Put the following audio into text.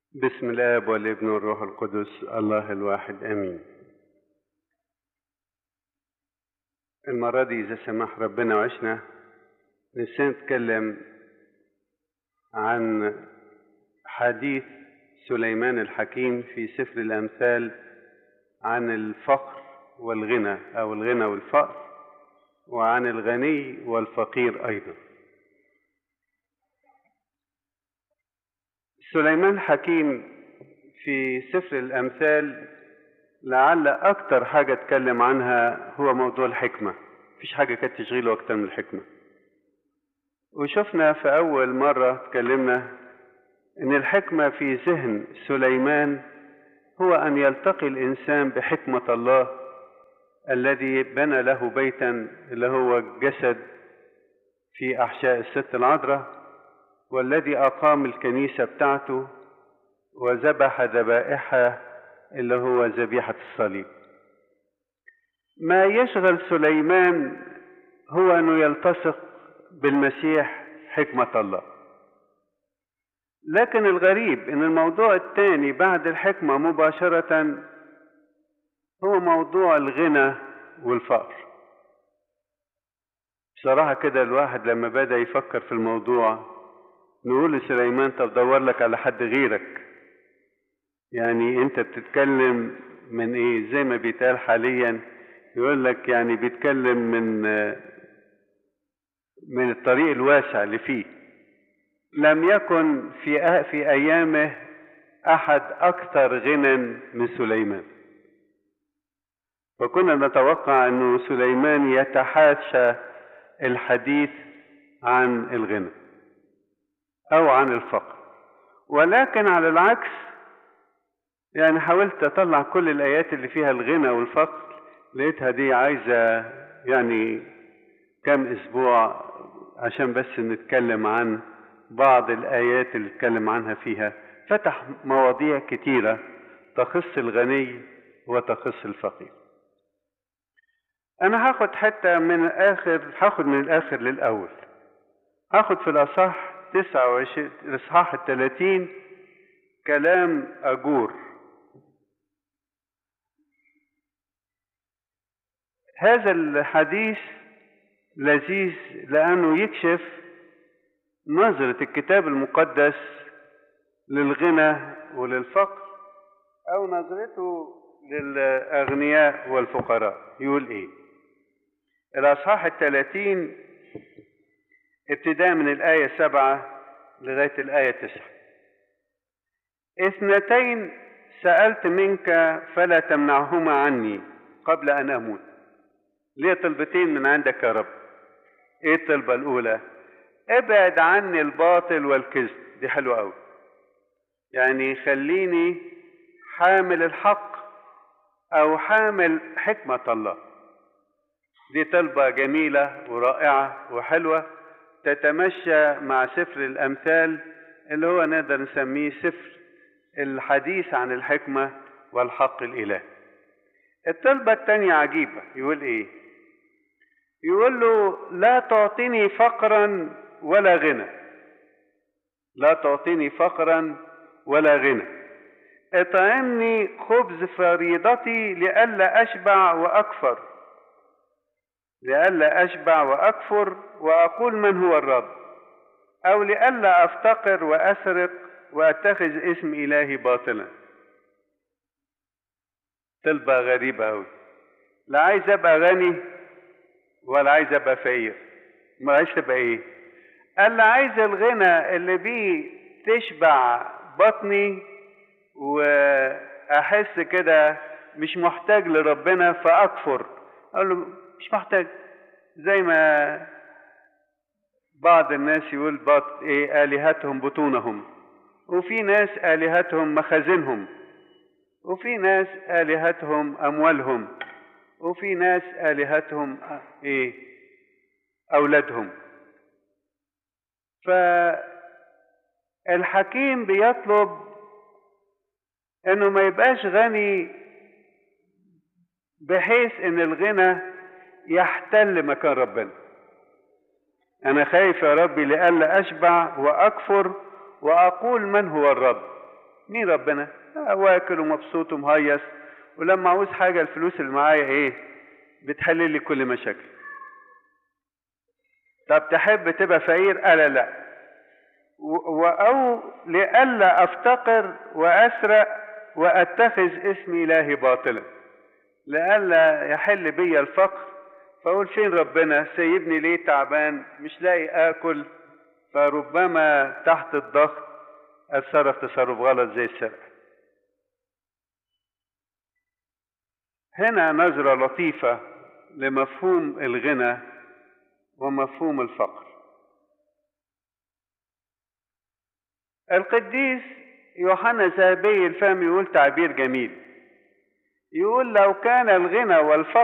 بسم الاب والابن والروح القدس الله الواحد امين المرة دي إذا سمح ربنا وعشنا نفسنا نتكلم عن حديث سليمان الحكيم في سفر الأمثال عن الفقر والغنى أو الغنى والفقر وعن الغني والفقير أيضا سليمان الحكيم في سفر الأمثال لعل أكتر حاجة اتكلم عنها هو موضوع الحكمة مفيش حاجة كانت تشغيله أكتر من الحكمة وشفنا في أول مرة اتكلمنا إن الحكمة في ذهن سليمان هو أن يلتقي الإنسان بحكمة الله الذي بنى له بيتا اللي هو الجسد في أحشاء الست العذراء والذي أقام الكنيسة بتاعته وذبح ذبائحها اللي هو ذبيحة الصليب ما يشغل سليمان هو أنه يلتصق بالمسيح حكمة الله لكن الغريب أن الموضوع الثاني بعد الحكمة مباشرة هو موضوع الغنى والفقر بصراحة كده الواحد لما بدأ يفكر في الموضوع نقول لسليمان طب دور لك على حد غيرك يعني انت بتتكلم من ايه زي ما بيتقال حاليا يقول لك يعني بيتكلم من من الطريق الواسع اللي فيه لم يكن في في ايامه احد اكثر غنى من سليمان فكنا نتوقع انه سليمان يتحاشى الحديث عن الغنى او عن الفقر ولكن على العكس يعني حاولت اطلع كل الايات اللي فيها الغنى والفقر لقيتها دي عايزه يعني كم اسبوع عشان بس نتكلم عن بعض الايات اللي اتكلم عنها فيها فتح مواضيع كتيره تخص الغني وتخص الفقير انا هاخد حته من الاخر هاخد من الاخر للاول هاخد في الاصح 29 الاصحاح الثلاثين كلام اجور هذا الحديث لذيذ لأنه يكشف نظرة الكتاب المقدس للغنى وللفقر أو نظرته للأغنياء والفقراء يقول إيه الأصحاح الثلاثين ابتداء من الآية سبعة لغاية الآية تسعة اثنتين سألت منك فلا تمنعهما عني قبل أن أموت ليه طلبتين من عندك يا رب ايه الطلبة الاولى ابعد عني الباطل والكذب دي حلوة قوي يعني خليني حامل الحق او حامل حكمة الله دي طلبة جميلة ورائعة وحلوة تتمشى مع سفر الامثال اللي هو نقدر نسميه سفر الحديث عن الحكمة والحق الالهي الطلبة التانية عجيبة يقول ايه يقول له لا تعطيني فقرا ولا غنى لا تعطيني فقرا ولا غنى اطعمني خبز فريضتي لئلا اشبع واكفر لئلا اشبع واكفر واقول من هو الرب او لئلا افتقر واسرق واتخذ اسم الهي باطلا طلبة غريبة أوي لا عايز أبقى غني ولا عايز أبقى فقير ما عايز تبقى إيه قال لا عايز الغنى اللي بيه تشبع بطني وأحس كده مش محتاج لربنا فأكفر أقول له مش محتاج زي ما بعض الناس يقول بط إيه آلهتهم بطونهم وفي ناس آلهتهم مخازنهم وفي ناس آلهتهم أموالهم وفي ناس آلهتهم إيه أولادهم فالحكيم بيطلب إنه ما يبقاش غني بحيث إن الغنى يحتل مكان ربنا أنا خايف يا ربي لئلا أشبع وأكفر وأقول من هو الرب مين ربنا واكل ومبسوط ومهيص ولما عاوز حاجة الفلوس اللي معايا ايه بتحل لي كل مشاكل طب تحب تبقى فقير قال لا و- او لئلا افتقر واسرق واتخذ اسم الهي باطلا لئلا يحل بي الفقر فاقول فين ربنا سيبني ليه تعبان مش لاقي اكل فربما تحت الضغط اتصرف تصرف غلط زي السرقه هنا نظرة لطيفة لمفهوم الغنى ومفهوم الفقر. القديس يوحنا ذهبي الفهم يقول تعبير جميل. يقول لو كان الغنى والفقر